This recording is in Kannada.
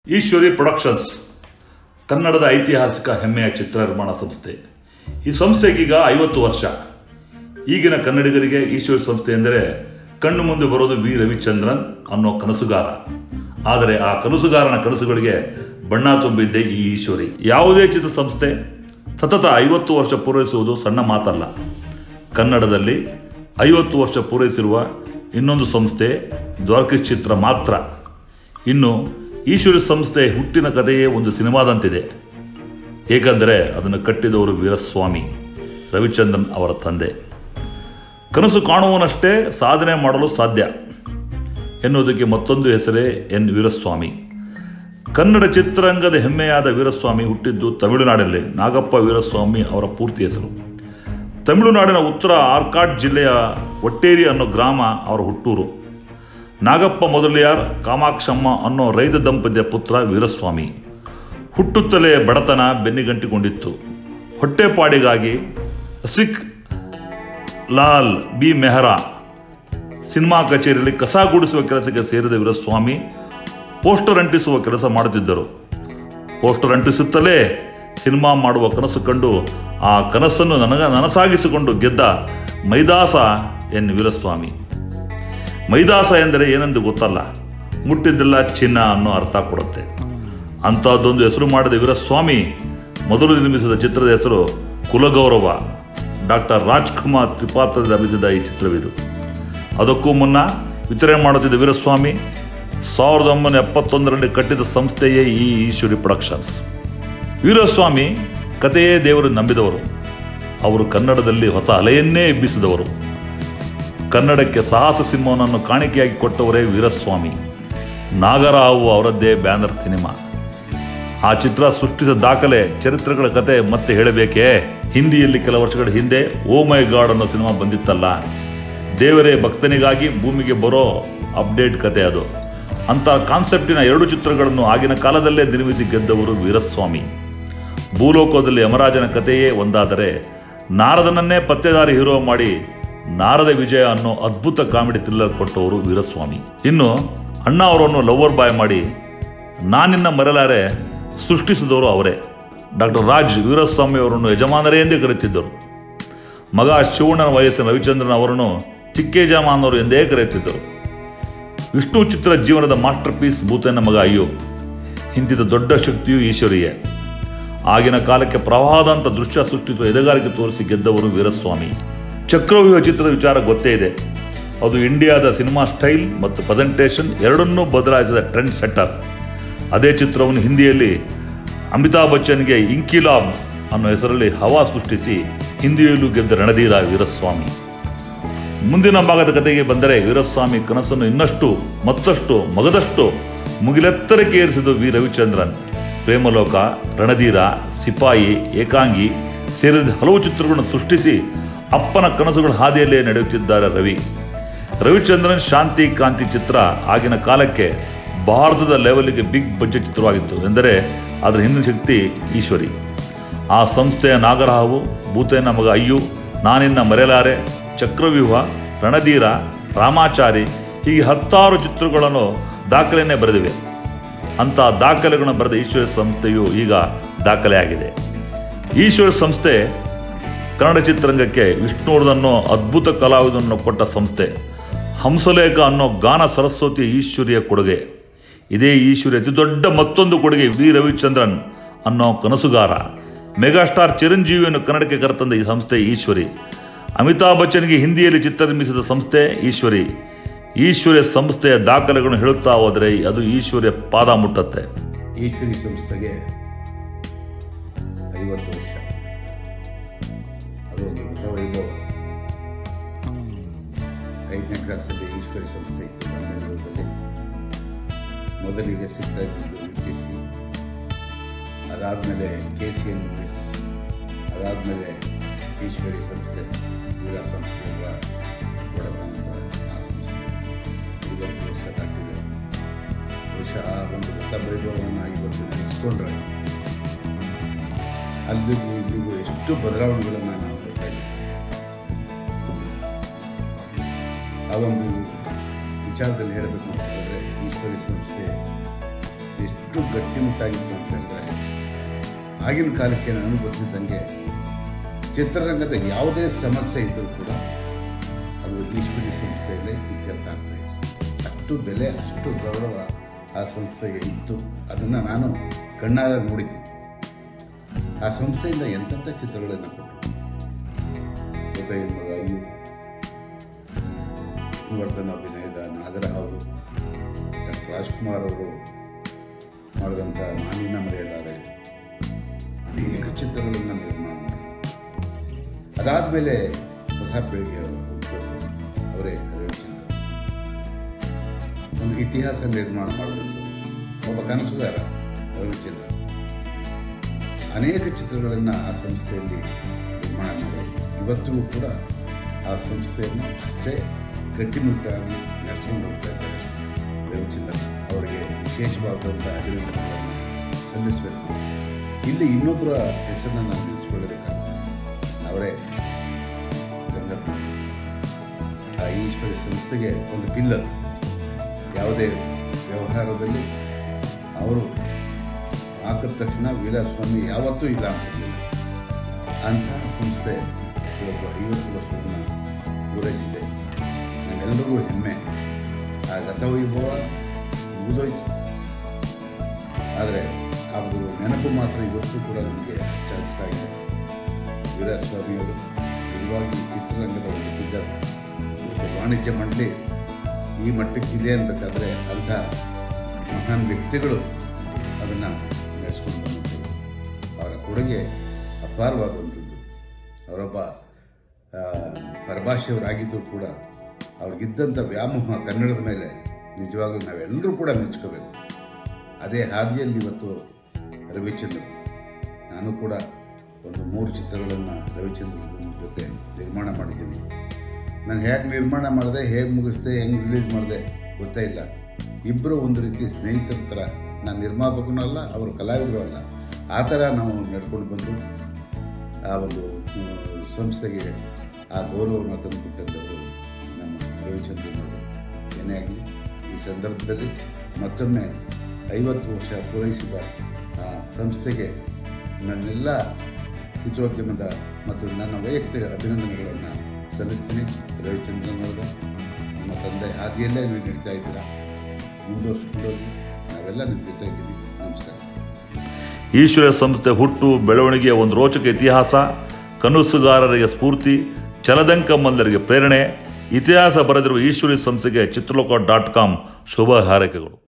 ಈಶ್ವರಿ ಪ್ರೊಡಕ್ಷನ್ಸ್ ಕನ್ನಡದ ಐತಿಹಾಸಿಕ ಹೆಮ್ಮೆಯ ಚಿತ್ರ ನಿರ್ಮಾಣ ಸಂಸ್ಥೆ ಈ ಸಂಸ್ಥೆಗೀಗ ಐವತ್ತು ವರ್ಷ ಈಗಿನ ಕನ್ನಡಿಗರಿಗೆ ಈಶ್ವರಿ ಸಂಸ್ಥೆ ಎಂದರೆ ಕಣ್ಣು ಮುಂದೆ ಬರೋದು ವಿ ರವಿಚಂದ್ರನ್ ಅನ್ನೋ ಕನಸುಗಾರ ಆದರೆ ಆ ಕನಸುಗಾರನ ಕನಸುಗಳಿಗೆ ಬಣ್ಣ ತುಂಬಿದ್ದೆ ಈ ಈಶ್ವರಿ ಯಾವುದೇ ಚಿತ್ರಸಂಸ್ಥೆ ಸತತ ಐವತ್ತು ವರ್ಷ ಪೂರೈಸುವುದು ಸಣ್ಣ ಮಾತಲ್ಲ ಕನ್ನಡದಲ್ಲಿ ಐವತ್ತು ವರ್ಷ ಪೂರೈಸಿರುವ ಇನ್ನೊಂದು ಸಂಸ್ಥೆ ದ್ವಾರಕೀಶ್ ಚಿತ್ರ ಮಾತ್ರ ಇನ್ನು ಈಶ್ವರಿ ಸಂಸ್ಥೆ ಹುಟ್ಟಿನ ಕಥೆಯೇ ಒಂದು ಸಿನಿಮಾದಂತಿದೆ ಏಕೆಂದರೆ ಅದನ್ನು ಕಟ್ಟಿದವರು ವೀರಸ್ವಾಮಿ ರವಿಚಂದ್ರನ್ ಅವರ ತಂದೆ ಕನಸು ಕಾಣುವನಷ್ಟೇ ಸಾಧನೆ ಮಾಡಲು ಸಾಧ್ಯ ಎನ್ನುವುದಕ್ಕೆ ಮತ್ತೊಂದು ಹೆಸರೇ ಎನ್ ವೀರಸ್ವಾಮಿ ಕನ್ನಡ ಚಿತ್ರರಂಗದ ಹೆಮ್ಮೆಯಾದ ವೀರಸ್ವಾಮಿ ಹುಟ್ಟಿದ್ದು ತಮಿಳುನಾಡಲ್ಲಿ ನಾಗಪ್ಪ ವೀರಸ್ವಾಮಿ ಅವರ ಪೂರ್ತಿ ಹೆಸರು ತಮಿಳುನಾಡಿನ ಉತ್ತರ ಆರ್ಕಾಡ್ ಜಿಲ್ಲೆಯ ಒಟ್ಟೇರಿ ಅನ್ನೋ ಗ್ರಾಮ ಅವರ ಹುಟ್ಟೂರು ನಾಗಪ್ಪ ಮೊದಲಿಯಾರ್ ಕಾಮಾಕ್ಷಮ್ಮ ಅನ್ನೋ ರೈತ ದಂಪತಿಯ ಪುತ್ರ ವೀರಸ್ವಾಮಿ ಹುಟ್ಟುತ್ತಲೇ ಬಡತನ ಬೆನ್ನಿಗಂಟಿಕೊಂಡಿತ್ತು ಹೊಟ್ಟೆಪಾಡಿಗಾಗಿ ಸಿಖ್ ಲಾಲ್ ಬಿ ಮೆಹ್ರಾ ಸಿನಿಮಾ ಕಚೇರಿಯಲ್ಲಿ ಕಸ ಗುಡಿಸುವ ಕೆಲಸಕ್ಕೆ ಸೇರಿದ ವೀರಸ್ವಾಮಿ ಪೋಸ್ಟರ್ ಅಂಟಿಸುವ ಕೆಲಸ ಮಾಡುತ್ತಿದ್ದರು ಪೋಸ್ಟರ್ ಅಂಟಿಸುತ್ತಲೇ ಸಿನಿಮಾ ಮಾಡುವ ಕನಸು ಕಂಡು ಆ ಕನಸನ್ನು ನನಗ ನನಸಾಗಿಸಿಕೊಂಡು ಗೆದ್ದ ಮೈದಾಸ ಎನ್ ವೀರಸ್ವಾಮಿ ಮೈದಾಸ ಎಂದರೆ ಏನೆಂದು ಗೊತ್ತಲ್ಲ ಮುಟ್ಟಿದ್ದೆಲ್ಲ ಚಿನ್ನ ಅನ್ನೋ ಅರ್ಥ ಕೊಡುತ್ತೆ ಅಂಥದ್ದೊಂದು ಹೆಸರು ಮಾಡಿದ ವೀರಸ್ವಾಮಿ ಮೊದಲು ನಿರ್ಮಿಸಿದ ಚಿತ್ರದ ಹೆಸರು ಕುಲಗೌರವ ಡಾಕ್ಟರ್ ರಾಜ್ಕುಮಾರ್ ತ್ರಿಪಾತ್ರದಲ್ಲಿ ಅಭಿಸಿದ ಈ ಚಿತ್ರವಿದು ಅದಕ್ಕೂ ಮುನ್ನ ವಿತರಣೆ ಮಾಡುತ್ತಿದ್ದ ವೀರಸ್ವಾಮಿ ಸಾವಿರದ ಒಂಬೈನೂರ ಎಪ್ಪತ್ತೊಂದರಲ್ಲಿ ಕಟ್ಟಿದ ಸಂಸ್ಥೆಯೇ ಈ ಈಶ್ವರಿ ಪ್ರೊಡಕ್ಷನ್ಸ್ ವೀರಸ್ವಾಮಿ ಕಥೆಯೇ ದೇವರು ನಂಬಿದವರು ಅವರು ಕನ್ನಡದಲ್ಲಿ ಹೊಸ ಅಲೆಯನ್ನೇ ಎಬ್ಬಿಸಿದವರು ಕನ್ನಡಕ್ಕೆ ಸಾಹಸ ಸಿಂಹವನ್ನು ಕಾಣಿಕೆಯಾಗಿ ಕೊಟ್ಟವರೇ ವೀರಸ್ವಾಮಿ ನಾಗರಾವು ಅವರದ್ದೇ ಬ್ಯಾನರ್ ಸಿನಿಮಾ ಆ ಚಿತ್ರ ಸೃಷ್ಟಿಸಿದ ದಾಖಲೆ ಚರಿತ್ರೆಗಳ ಕತೆ ಮತ್ತೆ ಹೇಳಬೇಕೇ ಹಿಂದಿಯಲ್ಲಿ ಕೆಲ ವರ್ಷಗಳ ಹಿಂದೆ ಓ ಮೈ ಗಾಡ್ ಅನ್ನೋ ಸಿನಿಮಾ ಬಂದಿತ್ತಲ್ಲ ದೇವರೇ ಭಕ್ತನಿಗಾಗಿ ಭೂಮಿಗೆ ಬರೋ ಅಪ್ಡೇಟ್ ಕತೆ ಅದು ಅಂಥ ಕಾನ್ಸೆಪ್ಟಿನ ಎರಡು ಚಿತ್ರಗಳನ್ನು ಆಗಿನ ಕಾಲದಲ್ಲೇ ನಿರ್ಮಿಸಿ ಗೆದ್ದವರು ವೀರಸ್ವಾಮಿ ಭೂಲೋಕದಲ್ಲಿ ಯಮರಾಜನ ಕಥೆಯೇ ಒಂದಾದರೆ ನಾರದನನ್ನೇ ಪತ್ತೆದಾರಿ ಹೀರೋ ಮಾಡಿ ನಾರದ ವಿಜಯ ಅನ್ನೋ ಅದ್ಭುತ ಕಾಮಿಡಿ ಥ್ರಿಲ್ಲರ್ ಕೊಟ್ಟವರು ವೀರಸ್ವಾಮಿ ಇನ್ನು ಅಣ್ಣ ಅವರನ್ನು ಲವರ್ ಬಾಯ್ ಮಾಡಿ ನಾನಿನ್ನ ಮರೆಲಾರೆ ಸೃಷ್ಟಿಸಿದವರು ಅವರೇ ಡಾಕ್ಟರ್ ರಾಜ್ ವೀರಸ್ವಾಮಿ ಅವರನ್ನು ಯಜಮಾನರೇ ಎಂದೇ ಕರೆಯುತ್ತಿದ್ದರು ಮಗ ಶಿವಣ್ಣನ ವಯಸ್ಸಿನ ರವಿಚಂದ್ರನ್ ಅವರನ್ನು ಚಿಕ್ಕೇಜಮಾನವರು ಎಂದೇ ಕರೆಯುತ್ತಿದ್ದರು ವಿಷ್ಣು ಚಿತ್ರ ಜೀವನದ ಮಾಸ್ಟರ್ ಪೀಸ್ ಭೂತನ ಮಗ ಅಯ್ಯೋ ಹಿಂದಿದ ದೊಡ್ಡ ಶಕ್ತಿಯು ಈಶ್ವರಿಯೇ ಆಗಿನ ಕಾಲಕ್ಕೆ ಪ್ರವಾಹದಂತ ದೃಶ್ಯ ಸೃಷ್ಟಿಸುವ ಎದೆಗಾರಿಕೆ ತೋರಿಸಿ ಗೆದ್ದವರು ವೀರಸ್ವಾಮಿ ಚಕ್ರವ್ಯೂಹ ಚಿತ್ರದ ವಿಚಾರ ಗೊತ್ತೇ ಇದೆ ಅದು ಇಂಡಿಯಾದ ಸಿನಿಮಾ ಸ್ಟೈಲ್ ಮತ್ತು ಪ್ರೆಸೆಂಟೇಷನ್ ಎರಡನ್ನೂ ಬದಲಾಯಿಸಿದ ಟ್ರೆಂಡ್ ಸೆಟ್ಟರ್ ಅದೇ ಚಿತ್ರವನ್ನು ಹಿಂದಿಯಲ್ಲಿ ಅಮಿತಾಬ್ ಬಚ್ಚನ್ಗೆ ಇಂಕಿಲಾಬ್ ಅನ್ನೋ ಹೆಸರಲ್ಲಿ ಹವಾ ಸೃಷ್ಟಿಸಿ ಹಿಂದಿಯಲ್ಲೂ ಗೆದ್ದ ರಣಧೀರ ವೀರಸ್ವಾಮಿ ಮುಂದಿನ ಭಾಗದ ಕಥೆಗೆ ಬಂದರೆ ವೀರಸ್ವಾಮಿ ಕನಸನ್ನು ಇನ್ನಷ್ಟು ಮತ್ತಷ್ಟು ಮಗದಷ್ಟು ಮುಗಿಲೆತ್ತರಕ್ಕೆ ಏರಿಸಿದ ವಿ ರವಿಚಂದ್ರನ್ ಪ್ರೇಮಲೋಕ ರಣಧೀರ ಸಿಪಾಯಿ ಏಕಾಂಗಿ ಸೇರಿದ ಹಲವು ಚಿತ್ರಗಳನ್ನು ಸೃಷ್ಟಿಸಿ ಅಪ್ಪನ ಕನಸುಗಳ ಹಾದಿಯಲ್ಲೇ ನಡೆಯುತ್ತಿದ್ದಾರೆ ರವಿ ರವಿಚಂದ್ರನ್ ಶಾಂತಿ ಕಾಂತಿ ಚಿತ್ರ ಆಗಿನ ಕಾಲಕ್ಕೆ ಭಾರತದ ಲೆವೆಲ್ಗೆ ಬಿಗ್ ಬಡ್ಜೆಟ್ ಚಿತ್ರವಾಗಿತ್ತು ಎಂದರೆ ಅದರ ಹಿಂದಿನ ಶಕ್ತಿ ಈಶ್ವರಿ ಆ ಸಂಸ್ಥೆಯ ನಾಗರಹಾವು ಭೂತೇನ ಮಗ ಅಯ್ಯು ನಾನಿನ್ನ ಮರೆಯಲಾರೆ ಚಕ್ರವ್ಯೂಹ ರಣಧೀರ ರಾಮಾಚಾರಿ ಹೀಗೆ ಹತ್ತಾರು ಚಿತ್ರಗಳನ್ನು ದಾಖಲೆಯನ್ನೇ ಬರೆದಿವೆ ಅಂಥ ದಾಖಲೆಗಳನ್ನು ಬರೆದ ಈಶ್ವರ ಸಂಸ್ಥೆಯು ಈಗ ದಾಖಲೆಯಾಗಿದೆ ಈಶ್ವರ ಸಂಸ್ಥೆ ಕನ್ನಡ ಚಿತ್ರರಂಗಕ್ಕೆ ವಿಷ್ಣುವರ್ಧನ್ ಅನ್ನೋ ಅದ್ಭುತ ಕಲಾವಿದನನ್ನು ಕೊಟ್ಟ ಸಂಸ್ಥೆ ಹಂಸಲೇಖ ಅನ್ನೋ ಗಾನ ಸರಸ್ವತಿ ಈಶ್ವರಿಯ ಕೊಡುಗೆ ಇದೇ ಈಶ್ವರಿ ಅತಿ ದೊಡ್ಡ ಮತ್ತೊಂದು ಕೊಡುಗೆ ವಿ ರವಿಚಂದ್ರನ್ ಅನ್ನೋ ಕನಸುಗಾರ ಮೆಗಾಸ್ಟಾರ್ ಚಿರಂಜೀವಿಯನ್ನು ಕನ್ನಡಕ್ಕೆ ಕರೆತಂದ ಈ ಸಂಸ್ಥೆ ಈಶ್ವರಿ ಅಮಿತಾಬ್ ಬಚ್ಚನ್ಗೆ ಹಿಂದಿಯಲ್ಲಿ ಚಿತ್ರ ನಿರ್ಮಿಸಿದ ಸಂಸ್ಥೆ ಈಶ್ವರಿ ಈಶ್ವರಿಯ ಸಂಸ್ಥೆಯ ದಾಖಲೆಗಳನ್ನು ಹೇಳುತ್ತಾ ಹೋದರೆ ಅದು ಈಶ್ವರಿಯ ಪಾದ ಮುಟ್ಟತ್ತೆ ಈಶ್ವರಿ ಸಂಸ್ಥೆಗೆ ಐವತ್ತು ವರ್ಷ ಅದು ಒಂದು ಹೊಸ ವೈಭವ ಐದನೇ ಕ್ಲಾಸಲ್ಲಿ ಈಶ್ವರಿ ಸಂಸ್ಥೆ ಇತ್ತು ಬೆಂಗಳೂರಲ್ಲಿ ಮೊದಲಿಗೆ ಸಿಗ್ತಾ ಇದ್ದಿದ್ದು ಯು ಟಿ ಸಿ ಅದಾದಮೇಲೆ ಕೆ ಸಿ ಎನ್ ಮೂವೀಸ್ ಅದಾದಮೇಲೆ ಈಶ್ವರಿ ಸಂಸ್ಥೆ ವೀರ ಸಂಸ್ಥೆ ಒಡನಾದ ಆ ಸಂಸ್ಥೆ ಐವತ್ತು ವರ್ಷ ದಾಟಿದೆ ಬಹುಶಃ ಆ ಒಂದು ಹೊಸ ವೈಭವವನ್ನು ಇವತ್ತು ನೆನೆಸ್ಕೊಂಡ್ರೆ ಅಲ್ಲಿಗೂ ಇಲ್ಲಿಗೂ ಎಷ್ಟು ಬದಲಾವಣೆಗಳನ್ನು ನಾವು ಬೇಕಾಗಿದೆ ಆ ಒಂದು ವಿಚಾರದಲ್ಲಿ ಹೇಳಬೇಕು ಅಂತ ಹೇಳಿದ್ರೆ ಈಶ್ವರಿ ಸಂಸ್ಥೆ ಎಷ್ಟು ಎಷ್ಟು ಗಟ್ಟಿಮುಟ್ಟಾಗಿತ್ತು ಅಂತಂದರೆ ಆಗಿನ ಕಾಲಕ್ಕೆ ನಾನು ಗೊತ್ತಿದ್ದಂಗೆ ಚಿತ್ರರಂಗದ ಯಾವುದೇ ಸಮಸ್ಯೆ ಇದ್ದರೂ ಕೂಡ ಅದು ಈಶ್ವರಿ ಸಂಸ್ಥೆಯಲ್ಲೇ ಇತ್ಯರ್ಥ ಆಗ್ತಾ ಇತ್ತು ಅಷ್ಟು ಬೆಲೆ ಅಷ್ಟು ಗೌರವ ಆ ಸಂಸ್ಥೆಗೆ ಇತ್ತು ಅದನ್ನು ನಾನು ಕಣ್ಣಾರ ನೋಡಿದ್ದೆ ಆ ಸಂಸ್ಥೆಯಿಂದ ಎಂತೆಂಥ ಚಿತ್ರಗಳನ್ನು ಕೊಟ್ಟರು ಉದಯ ಮಗ ಅಯ್ಯು ವಿಷ್ಣುವರ್ಧನ್ ಅಭಿನಯದ ನಾಗರಹಾವು ಡಾಕ್ಟರ್ ರಾಜ್ಕುಮಾರ್ ಅವರು ಮಾಡಿದಂಥ ನಾನಿನ ಮರೆಯಲಾರೆ ಅನೇಕ ಚಿತ್ರಗಳನ್ನು ನಿರ್ಮಾಣ ಮಾಡಿದ್ರು ಅದಾದಮೇಲೆ ಹೊಸ ಪೀಳಿಗೆ ಅವರೇ ರವಿಚಂದ್ರ ಒಂದು ಇತಿಹಾಸ ನಿರ್ಮಾಣ ಮಾಡಬೇಕು ಒಬ್ಬ ಕನಸುಗಾರ ರವಿಚಂದ್ರ ಅನೇಕ ಚಿತ್ರಗಳನ್ನು ಆ ಸಂಸ್ಥೆಯಲ್ಲಿ ನಿರ್ಮಾಣ ಮಾಡೋದು ಇವತ್ತಿಗೂ ಕೂಡ ಆ ಸಂಸ್ಥೆಯನ್ನು ಅಷ್ಟೇ ಗಟ್ಟಿಮುಟ್ಟಾಗಿ ನಡೆಸ್ಕೊಂಡು ಹೋಗ್ತಾ ಇದ್ದಾರೆ ರವಿಚಂದ್ರ ಅವರಿಗೆ ವಿಶೇಷವಾದಂಥ ಅಭಿನಂದನೆಗಳನ್ನು ಸಲ್ಲಿಸಬೇಕು ಇಲ್ಲಿ ಇನ್ನೊಬ್ಬರ ಹೆಸರನ್ನು ನಾನು ತಿಳಿಸ್ಕೊಳ್ಳಬೇಕಾಗುತ್ತೆ ಅವರೇ ಗಂಗಪ್ಪ ಆ ಈಶ್ವರಿ ಸಂಸ್ಥೆಗೆ ಒಂದು ಪಿಲ್ಲರ್ ಯಾವುದೇ ವ್ಯವಹಾರದಲ್ಲಿ ಅವರು ಹಾಕಿದ ತಕ್ಷಣ ವೀರಸ್ವಾಮಿ ಯಾವತ್ತೂ ಇಲ್ಲ ಅಂತಿರಲಿಲ್ಲ ಅಂತಹ ಸಂಸ್ಥೆ ಇವತ್ತು ಐವತ್ತು ವರ್ಷವನ್ನು ಪೂರೈಸಿದೆ ನಮ್ಮೆಲ್ಲರಿಗೂ ಹೆಮ್ಮೆ ಆ ಗತವೈಭವ ಮುಗಿದೋಯ್ತು ಆದರೆ ಅದು ನೆನಪು ಮಾತ್ರ ಇವತ್ತು ಕೂಡ ನಮಗೆ ಚಲಿಸ್ತಾ ಇದೆ ವೀರಸ್ವಾಮಿಯವರು ನಿಜವಾಗಿ ಚಿತ್ರರಂಗದ ಒಂದು ಬಿದ್ದರ್ ಇವತ್ತು ವಾಣಿಜ್ಯ ಮಂಡಳಿ ಈ ಮಟ್ಟಕ್ಕಿದೆ ಅನ್ಬೇಕಾದ್ರೆ ಅಂಥ ಮಹಾನ್ ವ್ಯಕ್ತಿಗಳು ಅದನ್ನು ನಡೆಸ್ಕೊಂಡು ಬಂದಿದ್ದರು ಅವರ ಕೊಡುಗೆ ಅಪಾರವಾದಂಥದ್ದು ಅವರೊಬ್ಬ ಆ, ಪರಭಾಷೆಯವರಾಗಿದ್ದರೂ ಕೂಡ ಅವ್ರಿಗಿದ್ದಂಥ ವ್ಯಾಮೋಹ ಕನ್ನಡದ ಮೇಲೆ ನಿಜವಾಗ್ಲೂ ನಾವೆಲ್ಲರೂ ಕೂಡ ಮೆಚ್ಕೋಬೇಕು ಅದೇ ಹಾದಿಯಲ್ಲಿ ಇವತ್ತು ರವಿಚಂದ್ರ ನಾನು ಕೂಡ ಒಂದು ಮೂರು ಚಿತ್ರಗಳನ್ನು ರವಿಚಂದ್ರ ಜೊತೆ ನಿರ್ಮಾಣ ಮಾಡಿದ್ದೀನಿ ನಾನು ಹೇಗೆ ನಿರ್ಮಾಣ ಮಾಡಿದೆ ಹೇಗೆ ಮುಗಿಸ್ದೆ ಹೆಂಗೆ ರಿಲೀಸ್ ಮಾಡಿದೆ ಗೊತ್ತೇ ಇಲ್ಲ ಇಬ್ಬರು ಒಂದು ರೀತಿ ಸ್ನೇಹಿತರ ಥರ ನಾನು ನಿರ್ಮಾಪಕನೂ ಅಲ್ಲ ಅವರು ಕಲಾವಿದರು ಅಲ್ಲ ಆ ಥರ ನಾವು ನಡ್ಕೊಂಡು ಬಂದು ಆ ಒಂದು ಮ್, ಸಂಸ್ಥೆಗೆ ಆ ಗೌರವವನ್ನು ತಂದುಕೊಟ್ಟಂಥವರು ನಮ್ಮ ರವಿಚಂದ್ರನ್ ಅವರು ಏನೇ ಆಗಲಿ ಈ ಸಂದರ್ಭದಲ್ಲಿ ಮತ್ತೊಮ್ಮೆ ಐವತ್ತು ವರ್ಷ ಪೂರೈಸಿದ ಆ ಸಂಸ್ಥೆಗೆ ನನ್ನೆಲ್ಲ ಚಿತ್ರೋದ್ಯಮದ ಮತ್ತು ನನ್ನ ವೈಯಕ್ತಿಕ ಅಭಿನಂದನೆಗಳನ್ನು ಸಲ್ಲಿಸ್ತೀನಿ ರವಿಚಂದ್ರನ್ ಅವರು ನಮ್ಮ ತಂದೆ ಹಾದಿಯಲ್ಲೇ ನೀವು ನಡೀತಾ ಇದ್ದೀರಾ ಮುಂದುವರ್ಸ್ಕೊಂಡೋಗಿ ನಾವೆಲ್ಲ ನಿಮ್ಮ ಜೊತೆ ಇದ್ದೀವಿ ನಮಸ್ಕಾರ ಈಶ್ವರ ಸಂಸ್ಥೆ ಹುಟ್ಟು ಬೆಳವಣಿಗೆಯ ಒಂದು ರೋಚಕ ಇತಿಹಾಸ ಕನಸುಗಾರರಿಗೆ ಸ್ಫೂರ್ತಿ ಚಲದಂಕಮ್ಮಂದರಿಗೆ ಪ್ರೇರಣೆ ಇತಿಹಾಸ ಬರೆದಿರುವ ಈಶ್ವರಿ ಸಂಸ್ಥೆಗೆ ಚಿತ್ರಲೋಕ ಡಾಟ್ ಕಾಮ್ ಶುಭ ಹಾರೈಕೆಗಳು